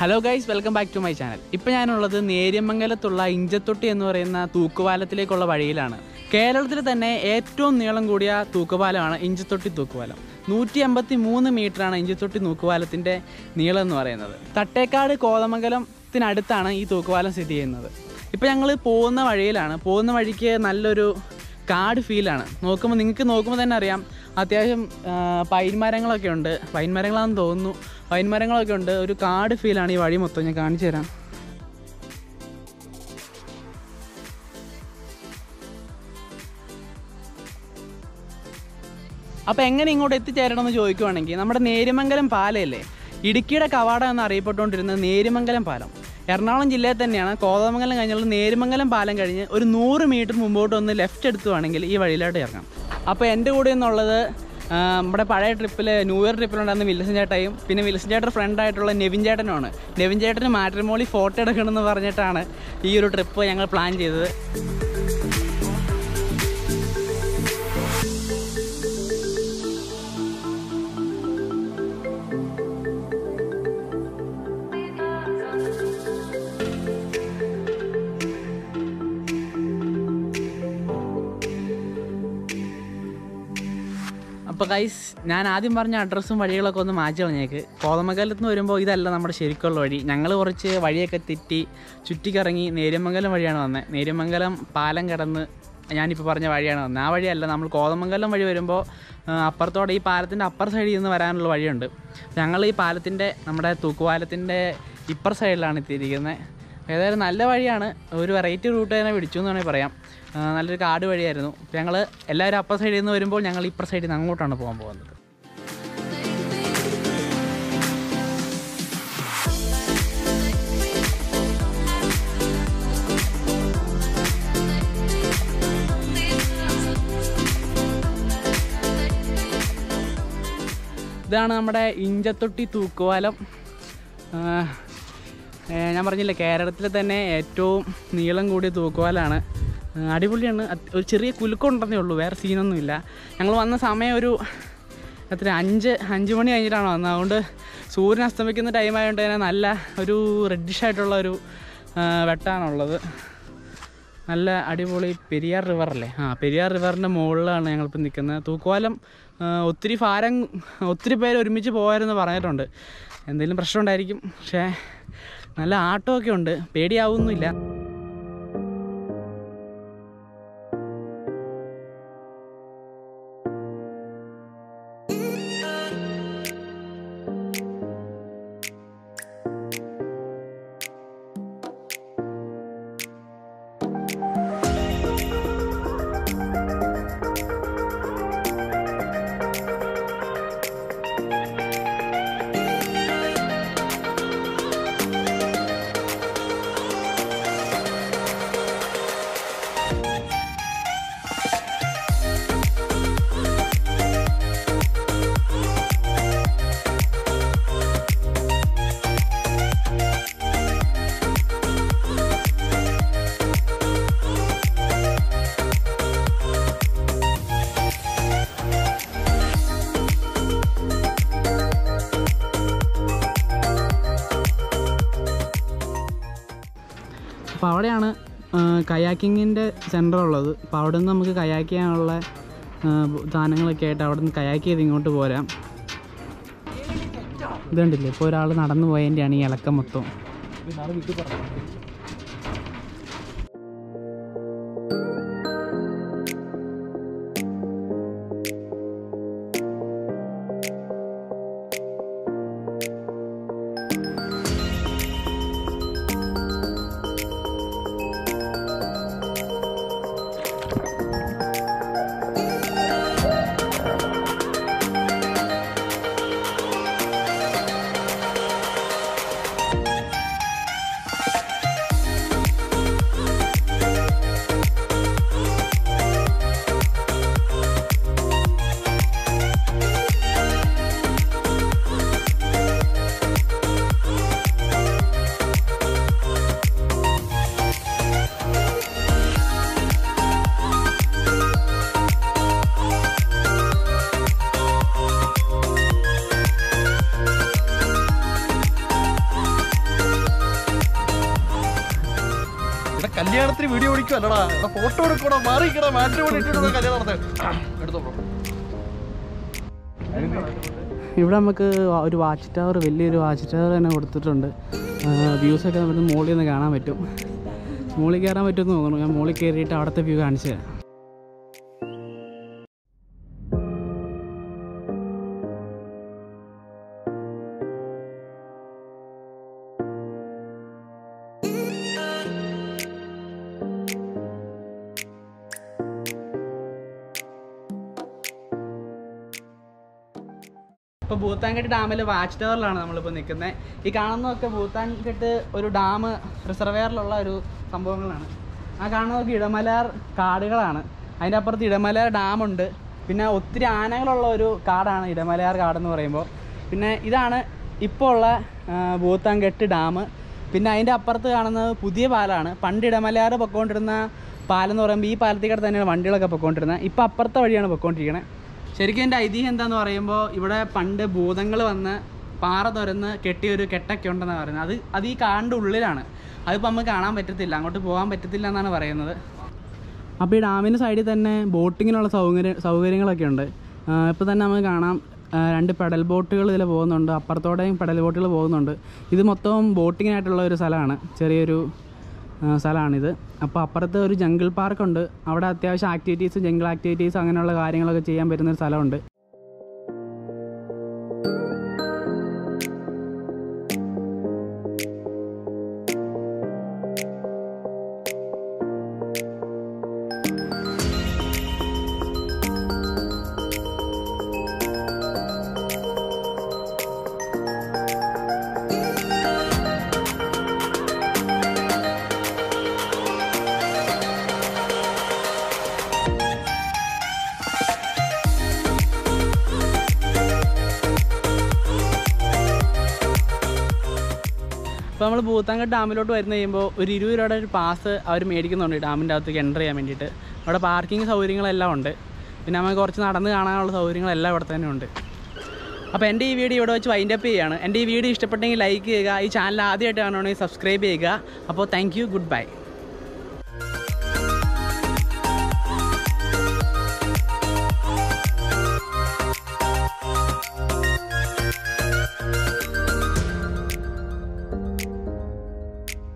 hello guys welcome back to my channel ഇപ്പം ഞാനുള്ളത് നേര്യമംഗലത്തുള്ള ഇഞ്ചത്തൊട്ടി എന്ന് പറയുന്ന തൂക്കുപാലത്തിലേക്കുള്ള വഴിയിലാണ് കേരളത്തിൽ തന്നെ ഏറ്റവും നീളം കൂടിയ തൂക്കുപാലമാണ് ഇഞ്ചത്തൊട്ടി തൂക്കുപാലം നൂറ്റി അമ്പത്തി മൂന്ന് മീറ്ററാണ് ഇഞ്ചത്തൊട്ടി തൂക്കുപാലത്തിൻ്റെ നീളം എന്ന് പറയുന്നത് തട്ടേക്കാട് കോതമംഗലത്തിനടുത്താണ് ഈ തൂക്കുപാലം സ്ഥിതി ചെയ്യുന്നത് ഇപ്പം ഞങ്ങൾ പോകുന്ന വഴിയിലാണ് പോകുന്ന വഴിക്ക് നല്ലൊരു കാട് ഫീലാണ് നോക്കുമ്പോൾ നിങ്ങൾക്ക് നോക്കുമ്പോൾ തന്നെ അറിയാം അത്യാവശ്യം ആ, പൈൻ മരങ്ങളൊക്കെ ഉണ്ട് പൈൻ മരങ്ങളാണെന്ന് തോന്നുന്നു പൈൻ മരങ്ങളൊക്കെ ഉണ്ട് ഒരു കാട് ഫീലാണ് ഈ വഴി മൊത്തം ഞാൻ കാണിച്ചു തരാം അപ്പോൾ എങ്ങനെ ഇങ്ങോട്ട് എത്തിച്ചേരണം എന്ന് ചോദിക്കുവാണെങ്കിൽ നമ്മുടെ നേര്യമംഗലം പാലയല്ലേ ഇടുക്കിയുടെ കവാടം എന്ന് അറിയപ്പെട്ടുകൊണ്ടിരുന്ന നേര്യമംഗലം പാലം എറണാകുളം ജില്ലയിൽ തന്നെയാണ് കോതമംഗലം കഴിഞ്ഞുള്ള നേര്യമംഗലം പാലം കഴിഞ്ഞ് ഒരു നൂറ് മീറ്റർ മുമ്പോട്ട് ഒന്ന് ലെഫ്റ്റ് എടുത്തുവാണെങ്കിൽ ഈ വഴിയിലോട്ട് ഇറങ്ങാം അപ്പോൾ എൻ്റെ കൂടെ എന്നുള്ളത് ആ, നമ്മുടെ പഴയ ട്രിപ്പിൽ ന്യൂ ഇയർ ട്രിപ്പിലുണ്ടായിരുന്ന വിൽസൻ ചേട്ടായും പിന്നെ വിൽസൻ ചേട്ടൻ്റെ ഫ്രണ്ടായിട്ടുള്ള നെവിൻ ചേട്ടനുമാണ് നെവിൻ ചേട്ടന് മാട്രിമോളി ഫോട്ടോ എടുക്കണമെന്ന് പറഞ്ഞിട്ടാണ് ഈ ഒരു ട്രിപ്പ് ഞങ്ങൾ പ്ലാൻ ചെയ്തത് അപ്പോൾ ഗൈസ് ഞാൻ ആദ്യം പറഞ്ഞ അഡ്രസ്സും വഴികളൊക്കെ ഒന്ന് മാറ്റി കളഞ്ഞേക്ക് കോതമംഗലത്ത് നിന്ന് വരുമ്പോൾ ഇതല്ല നമ്മുടെ ശരിക്കുള്ള വഴി ഞങ്ങൾ കുറച്ച് വഴിയൊക്കെ തെറ്റി ചുറ്റിക്കറങ്ങി നേര്യമംഗലം വഴിയാണ് വന്നത് നേര്യമംഗലം പാലം കടന്ന് ഞാനിപ്പോൾ പറഞ്ഞ വഴിയാണ് വന്നത് ആ വഴിയല്ല നമ്മൾ കോതമംഗലം വഴി വരുമ്പോൾ ആ, അപ്പുറത്തോടെ ഈ പാലത്തിൻ്റെ അപ്പർ സൈഡിൽ നിന്ന് വരാനുള്ള വഴിയുണ്ട് ഞങ്ങൾ ഈ പാലത്തിൻ്റെ നമ്മുടെ തൂക്കുപാലത്തിൻ്റെ ഇപ്പർ സൈഡിലാണ് എത്തിയിരിക്കുന്നത് ഏതായാലും നല്ല വഴിയാണ് ഒരു വെറൈറ്റി റൂട്ട് തന്നെ പിടിച്ചു എന്ന് വേണമെങ്കിൽ പറയാം ആ, നല്ലൊരു കാട് വഴിയായിരുന്നു ഞങ്ങൾ എല്ലാവരും അപ്പർ സൈഡിൽ നിന്ന് വരുമ്പോൾ ഞങ്ങൾ ഇപ്പർ സൈഡിൽ നിന്ന് അങ്ങോട്ടാണ് പോകാൻ പോകുന്നത് ഇതാണ് നമ്മുടെ ഇഞ്ചത്തൊട്ടി തൂക്കുപാലം ആ, ഏ, ഞാൻ പറഞ്ഞില്ലേ കേരളത്തിലെ തന്നെ ഏറ്റവും നീളം കൂടിയ തൂക്കുപാലാണ് ആ, അടിപൊളിയാണ് അത് ഒരു ചെറിയ കുലുക്കമുണ്ടെന്നേ ഉള്ളൂ വേറെ സീനൊന്നുമില്ല ഞങ്ങൾ വന്ന സമയം ഒരു എത്ര അഞ്ച് അഞ്ച് മണി കഴിഞ്ഞിട്ടാണ് വന്നത് അതുകൊണ്ട് സൂര്യൻ അസ്തമിക്കുന്ന ടൈം ആയതുകൊണ്ട് തന്നെ നല്ല ഒരു റെഡിഷ് ആയിട്ടുള്ള ഒരു ആ, വെട്ടാണുള്ളത് നല്ല അടിപൊളി പെരിയാർ റിവർ അല്ലേ ആ പെരിയാർ റിവറിൻ്റെ മുകളിലാണ് ഞങ്ങളിപ്പോൾ നിൽക്കുന്നത് തൂക്കുപാലം ആ, ഒത്തിരി ഭാരം ഒത്തിരി പേര് ഒരുമിച്ച് പോകാമെന്ന് പറഞ്ഞിട്ടുണ്ട് എന്തെങ്കിലും പ്രശ്നം ഉണ്ടായിരിക്കും പക്ഷേ നല്ല ആട്ടമൊക്കെ ഉണ്ട് പേടിയാവുന്നില്ല അപ്പോൾ അവിടെയാണ് കയാക്കിങ്ങിൻ്റെ സെൻറ്റർ ഉള്ളത് അപ്പോൾ അവിടെ നിന്ന് നമുക്ക് കയാക്ക് ചെയ്യാനുള്ള ആ, സാധനങ്ങളൊക്കെ ആയിട്ട് അവിടെ നിന്ന് കയാക്ക് ചെയ്ത് ഇങ്ങോട്ട് പോരാം ഇതുണ്ടല്ലേ ഇപ്പോൾ ഒരാൾ നടന്നു പോയതിൻ്റെയാണ് ഈ ഇളക്കം മൊത്തം ഇവിടെ കല്യാണത്തിന് വീഡിയോ പിടിക്കുമല്ലടാ ഇവിടെ ഫോട്ടോ എടുക്കണോ മാറിക്കണോ മാറ്റി ഇട്ടിട്ട് കല്യാണം നടത്തേ എടുത്തോ ബ്രോ ഇവിടെ നമുക്ക് വാ- ഒരു വാച്ച് ടവർ വലിയൊരു വാച്ച് ടവർ തന്നെ കൊടുത്തിട്ടുണ്ട് വ്യൂസൊക്കെ നമുക്ക് മുകളിൽ നിന്ന് കാണാൻ പറ്റും മുകളിൽ കയറാൻ പറ്റുമെന്ന് തോന്നുന്നു ഞാൻ മുകളിൽ കയറിയിട്ട് അവിടുത്തെ വ്യൂ കാണിച്ചു തരാം ഇപ്പോൾ ഭൂത്താൻകെട്ട് ഡാമിൽ വാച്ച് ടവറിലാണ് നമ്മളിപ്പോൾ നിൽക്കുന്നത് ഈ കാണുന്നതൊക്കെ ഭൂത്താൻകെട്ട് ഒരു ഡാം റിസർവെയറിലുള്ള ഒരു സംഭവങ്ങളാണ് ആ കാണുന്നതൊക്കെ ഇടമലയാർ കാടുകളാണ് അതിൻ്റെ അപ്പുറത്ത് ഇടമലയാർ ഡാമുണ്ട് പിന്നെ ഒത്തിരി ആനകളുള്ള ഒരു കാടാണ് ഇടമലയാർ കാടെന്ന് പറയുമ്പോൾ പിന്നെ ഇതാണ് ഇപ്പോൾ ഉള്ള ആ, ഭൂത്താൻകെട്ട് ഡാം പിന്നെ അതിൻ്റെ അപ്പുറത്ത് കാണുന്നത് പുതിയ പാലമാണ് പണ്ട് ഇടമലയാർ പൊക്കോണ്ടിരുന്ന പാലം എന്ന് പറയുമ്പോൾ ഈ പാലത്തിൽ കൂടെ തന്നെയാണ് വണ്ടികളൊക്കെ പൊക്കോണ്ടിരുന്നത് ഇപ്പോൾ അപ്പുറത്തെ വഴിയാണ് പൊക്കോണ്ടിരിക്കുന്നത് ശരിക്കും എൻ്റെ ഐതിഹ്യം എന്താന്ന് പറയുമ്പോൾ ഇവിടെ പണ്ട് ഭൂതങ്ങൾ വന്ന് പാറ തുരന്ന് കെട്ടിയ ഒരു കെട്ടൊക്കെ ഉണ്ടെന്നാണ് പറയുന്നത് അത് അത് ഈ കാടിൻ്റെ ഉള്ളിലാണ് അതിപ്പോൾ നമുക്ക് കാണാൻ പറ്റത്തില്ല അങ്ങോട്ട് പോകാൻ പറ്റത്തില്ല എന്നാണ് പറയുന്നത് അപ്പോൾ ഈ ഡാമിൻ്റെ സൈഡിൽ തന്നെ ബോട്ടിങ്ങിനുള്ള സൗകര്യ സൗകര്യങ്ങളൊക്കെ ഉണ്ട് ഇപ്പോൾ തന്നെ നമുക്ക് കാണാം ആ, രണ്ട് പെഡൽ ബോട്ടുകൾ ഇതിൽ പോകുന്നുണ്ട് അപ്പുറത്തോടെയും പെഡൽ ബോട്ടുകൾ പോകുന്നുണ്ട് ഇത് മൊത്തം ബോട്ടിങ്ങിനായിട്ടുള്ള ഒരു സ്ഥലമാണ് ചെറിയൊരു ആ, സ്ഥലമാണിത് അപ്പോൾ അപ്പുറത്ത് ഒരു ജംഗിൾ പാർക്കുണ്ട് അവിടെ അത്യാവശ്യം ആക്ടിവിറ്റീസ് ജംഗിൾ ആക്ടിവിറ്റീസ് അങ്ങനെയുള്ള കാര്യങ്ങളൊക്കെ ചെയ്യാൻ പറ്റുന്ന ഒരു സ്ഥലമുണ്ട് ഇപ്പോൾ നമ്മൾ ഭൂത്താങ്കട്ട് ഡാമിലോട്ട് വരുന്ന കഴിയുമ്പോൾ ഒരു ഇരുപത് രൂപയുടെ ഒരു പാസ് അവർ മേടിക്കുന്നുണ്ട് ഈ ഡാമിൻ്റെ അകത്തേക്ക് എൻ്റർ ചെയ്യാൻ വേണ്ടിയിട്ട് അവിടെ പാർക്കിംഗ് സൗകര്യങ്ങളെല്ലാം ഉണ്ട് പിന്നെ നമുക്ക് കുറച്ച് നടന്ന് കാണാനുള്ള സൗകര്യങ്ങളെല്ലാം ഇവിടെ തന്നെ ഉണ്ട് അപ്പോൾ എൻ്റെ ഈ വീഡിയോ ഇവിടെ വെച്ച് വൈൻഡ് അപ്പ് ചെയ്യുകയാണ് എൻ്റെ ഈ വീഡിയോ ഇഷ്ടപ്പെട്ടെങ്കിൽ ലൈക്ക് ചെയ്യുക ഈ ചാനൽ ആദ്യമായിട്ട് കാണുകയാണെങ്കിൽ സബ്സ്ക്രൈബ് ചെയ്യുക അപ്പോൾ താങ്ക് യു ഗുഡ് ബൈ